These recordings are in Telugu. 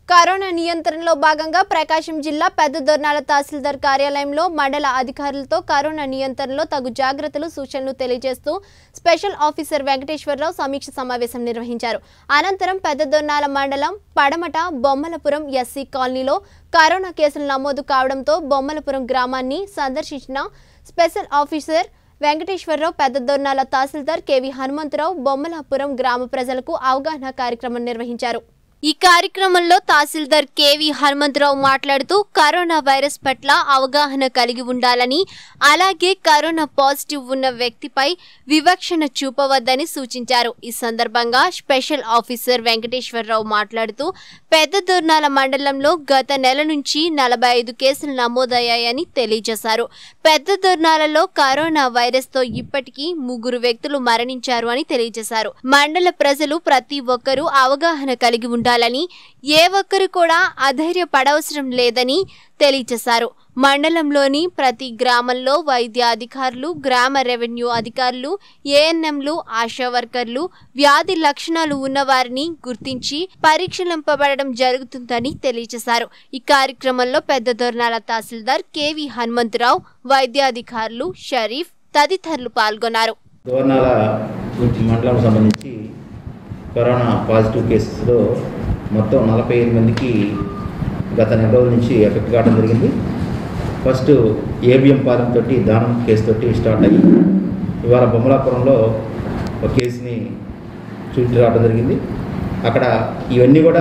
కరోనా నియంత్రణలో భాగంగా ప్రకాశం జిల్లా పెద్ద దొర్నాల తహసీల్దార్ కార్యాలయంలో మండల అధికారులతో కరోనా నియంత్రణలో తగు జాగ్రత్తలు సూచనలు తెలియజేస్తూ స్పెషల్ ఆఫీసర్ వెంకటేశ్వరరావు సమీక్ష సమావేశం నిర్వహించారు అనంతరం పెద్ద దొర్నాల మండలం పడమట బొమ్మలపురం ఎస్సీ కాలనీలో కరోనా కేసులు నమోదు కావడంతో బొమ్మలపురం గ్రామాన్ని సందర్శించిన స్పెషల్ ఆఫీసర్ వెంకటేశ్వరరావు పెద్ద దొర్నాల తహసీల్దార్ కెవి హనుమంతరావు బొమ్మలాపురం గ్రామ ప్రజలకు అవగాహన కార్యక్రమం నిర్వహించారు ఈ కార్యక్రమంలో తహసీల్దార్ కేవి హనుమంతరావు మాట్లాడుతూ కరోనా వైరస్ పట్ల అవగాహన కలిగి ఉండాలని అలాగే కరోనా పాజిటివ్ ఉన్న వ్యక్తిపై వివక్షణ చూపవద్దని సూచించారు ఈ సందర్భంగా స్పెషల్ ఆఫీసర్ వెంకటేశ్వరరావు మాట్లాడుతూ పెద్ద దొర్నాల మండలంలో గత నెల నుంచి నలభై ఐదు కేసులు నమోదయ్యాయని తెలియజేశారు పెద్ద దొర్నాలలో కరోనా వైరస్ తో ఇప్పటికీ ముగ్గురు వ్యక్తులు మరణించారు అని తెలియజేశారు మండల ప్రజలు ప్రతి ఒక్కరూ అవగాహన కలిగి ఉండాలని ఏ ఒక్కరు కూడా అధైర్యపడవసరం లేదని తెలియజేశారు మండలంలోని ప్రతి గ్రామంలో వైద్య అధికారులు గ్రామ రెవెన్యూ అధికారులు ఏఎన్ఎంలు ఆశా వర్కర్లు వ్యాధి లక్షణాలు ఉన్నవారిని గుర్తించి పరీక్షలింపబడడం జరుగుతుందని తెలియజేశారు ఈ కార్యక్రమంలో పెద్ద దొర్నాల తహసీల్దార్ కెవి హనుమంతరావు వైద్యాధికారులు షరీఫ్ తదితరులు పాల్గొన్నారు దోర్నాల గురించి మండలం సంబంధించి కరోనా పాజిటివ్ కేసెస్లో మొత్తం నలభై ఐదు మందికి గత నెల రోజుల నుంచి ఎఫెక్ట్ కావడం జరిగింది ఫస్ట్ ఏబిఎం పాలెం తోటి దానం కేసు తోటి స్టార్ట్ అయ్యి ఇవాళ బొమ్మలాపురంలో ఒక కేసుని చూసి రావడం జరిగింది అక్కడ ఇవన్నీ కూడా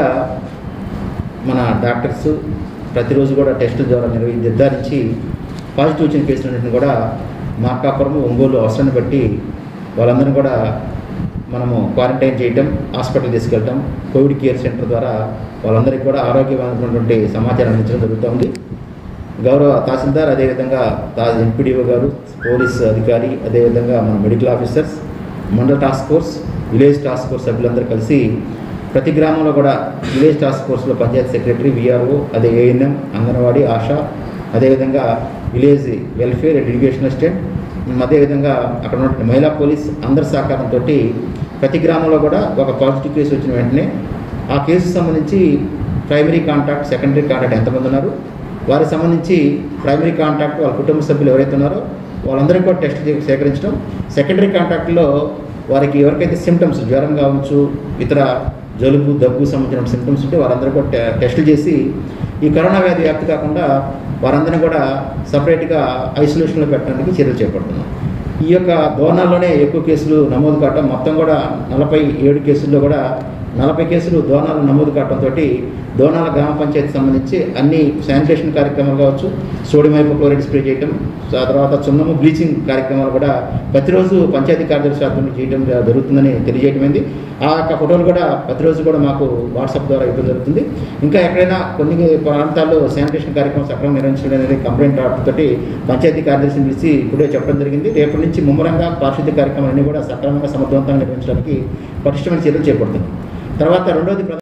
మన డాక్టర్స్ ప్రతిరోజు కూడా టెస్టుల ద్వారా నిర్వహి నిర్ధారించి పాజిటివ్ వచ్చిన కేసులన్నింటిని కూడా మార్కాపురం ఒంగోలు అవసరాన్ని బట్టి వాళ్ళందరినీ కూడా మనము క్వారంటైన్ చేయటం హాస్పిటల్ తీసుకెళ్ళటం కోవిడ్ కేర్ సెంటర్ ద్వారా వాళ్ళందరికీ కూడా ఆరోగ్యమైనటువంటి సమాచారం అందించడం జరుగుతుంది గౌరవ తహసీల్దార్ అదేవిధంగా తా ఎంపీడీఓ గారు పోలీస్ అధికారి అదేవిధంగా మన మెడికల్ ఆఫీసర్స్ మండల task force village task force సభ్యులందరూ కలిసి ప్రతి గ్రామంలో కూడా విలేజ్ టాస్క్ ఫోర్స్లో పంచాయతీ సెక్రటరీ విఆర్ఓ అదే ఏఎన్ఎం అంగన్వాడీ ఆశా అదేవిధంగా village welfare and education assistant అదేవిధంగా అక్కడ ఉన్నటువంటి మహిళా పోలీస్ అందరి సహకారంతో ప్రతి గ్రామంలో కూడా ఒక పాజిటివ్ కేసు వచ్చిన వెంటనే ఆ కేసుకు సంబంధించి ప్రైమరీ కాంటాక్ట్ సెకండరీ కాంటాక్ట్ ఎంతమంది ఉన్నారు వారికి సంబంధించి ప్రైమరీ కాంటాక్ట్ వాళ్ళ కుటుంబ సభ్యులు ఎవరైతే ఉన్నారో వాళ్ళందరికీ కూడా టెస్ట్ సేకరించడం సెకండరీ కాంటాక్ట్లో వారికి ఎవరికైతే సిమ్టమ్స్ జ్వరం కావచ్చు ఇతర జలుబు దగ్గు సంబంధించిన సిమ్టమ్స్ ఉంటే వారందరూ కూడా టె- టెస్టులు చేసి ఈ కరోనా వ్యాధి వ్యాప్తి కాకుండా వారందరినీ కూడా సపరేట్గా ఐసోలేషన్లో పెట్టడానికి చర్యలు చేపడుతున్నాం ఈ యొక్క దోనాల్లోనే ఎక్కువ కేసులు నమోదు కావటం మొత్తం కూడా నలభై ఏడు కేసుల్లో కూడా నలభై కేసులు దోనాలు నమోదు కావడంతో దోనాల గ్రామ పంచాయతీ సంబంధించి అన్ని శానిటేషన్ కార్యక్రమాలు కావచ్చు సోడియం హైపోక్లోరైడ్ స్ప్రే చేయటం ఆ తర్వాత చున్నము బ్లీచింగ్ కార్యక్రమాలు కూడా ప్రతిరోజు పంచాయతీ కార్యదర్శి ఆధ్వర్యంలో చేయడం జరుగుతుందని తెలియజేయటమైంది ఆ యొక్క ఫోటోలు కూడా ప్రతిరోజు కూడా మాకు వాట్సాప్ ద్వారా ఇవ్వడం జరుగుతుంది ఇంకా ఎక్కడైనా కొన్ని ప్రాంతాల్లో శానిటేషన్ కార్యక్రమం సక్రమంగా నిర్వహించడం అనేది కంప్లైంట్ రావడంతో పంచాయతీ కార్యదర్శిని పిలిచి ఇప్పుడే చెప్పడం జరిగింది రేపటి నుంచి ముమ్మరంగా పారిశుద్ధ్య కార్యక్రమాలన్నీ కూడా సక్రమంగా సమర్థవంతంగా నిర్వహించడానికి పటిష్టమైన చర్యలు చేపడుతున్నాం తర్వాత రెండోది